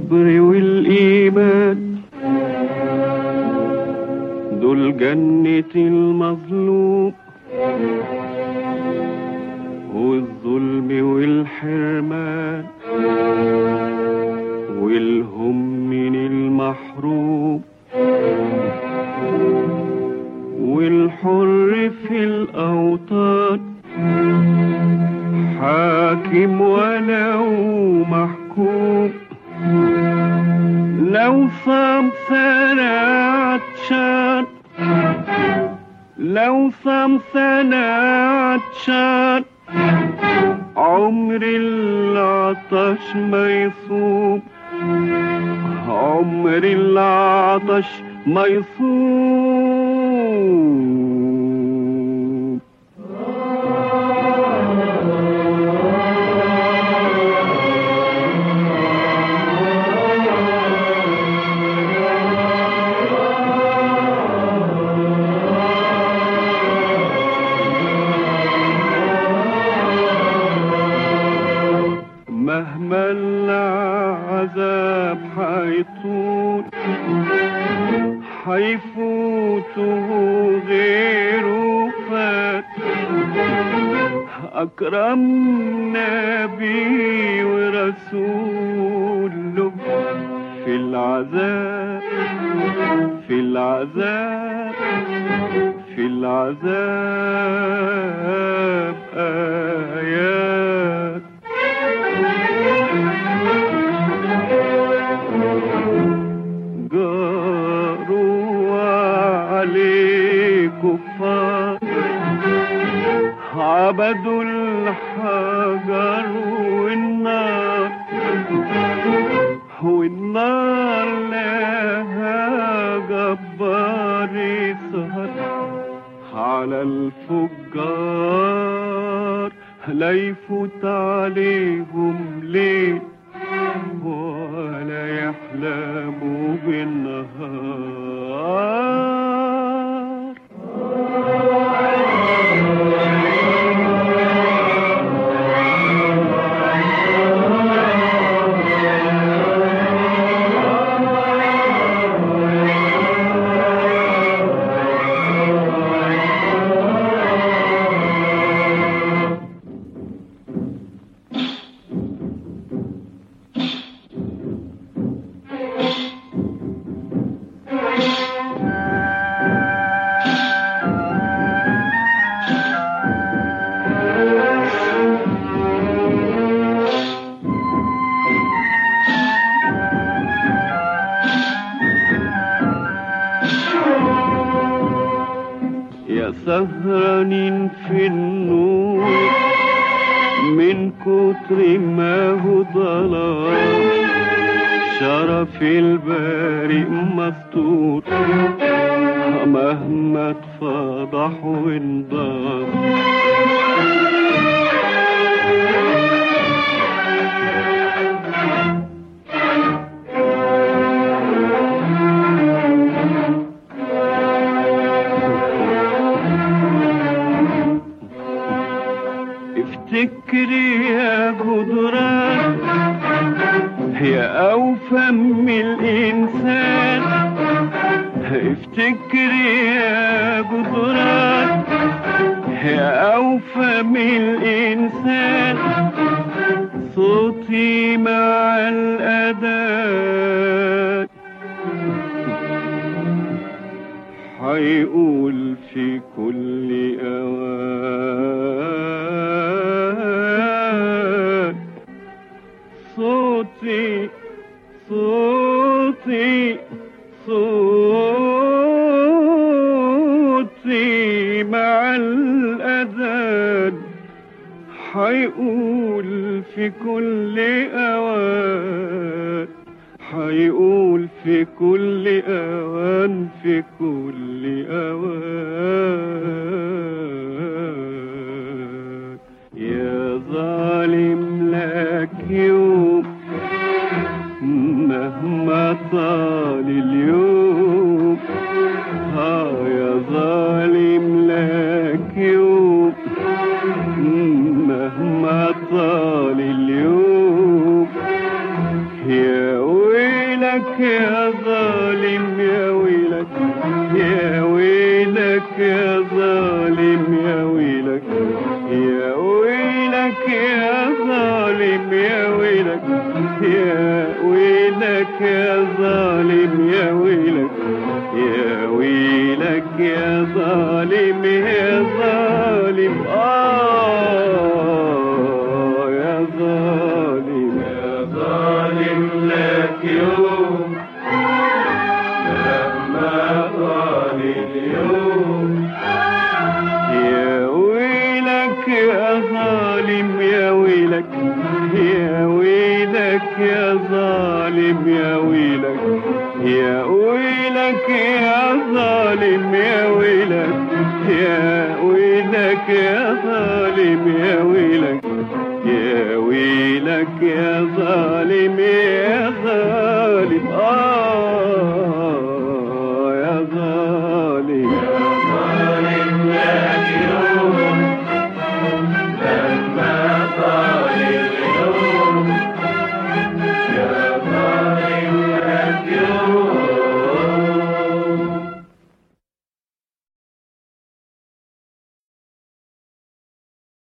الصبر والإيمان دول جنة المظلوم والظلم والحرمان والهم من المحروم والحر في الأوطان حاكم ولو محكوم لو صام سنة عطشان لو صام سنة عطشان عمر العطش ما يصوم عمر العطش ما يصوم مهما العذاب حيطول حيفوته غيره فات أكرم نبي ورسول له في العذاب في العذاب في العذاب آيات جاروا عليه كفار عبدوا الحجر والنار والنار لها جبار يسهر على الفجار لا يفوت عليهم ليل ولا يحلموا بالنهار يا سهرانين في النور من كتر ما هو ضلال شرف البارئ مستور مهما اتفضح وانضاف افتكري يا جدران يا أوفى من الإنسان افتكري يا جدران يا أوفى من الإنسان صوتي مع الأذان حيقول في كل أوان صوتي صوتي صوتي مع الأذان حيقول في كل أوان حيقول في كل أوان في كل أوان يا ظالم لك يوم مهما طال اليوم ها يا ظالم لك يوم مهما طال اليوم يا ويل يا ظالم يا ويلك يا ويلك يا ظالم يا ويلك يا ويلك يا ظالم يا ويلك يا ويلك يا ظالم يا ويلك يا ويلك يا ظالم يا ظالم آه يا ظالم يا ظالم لك يوم لما طال اليوم يا ويلك يا ظالم يا ويلك يا ويلك يا ظالم يا ويلك يا ويلك يا ظالم يا ويلك يا ويلك يا ظالم يا ويلك يا ويلك يا ظالم يا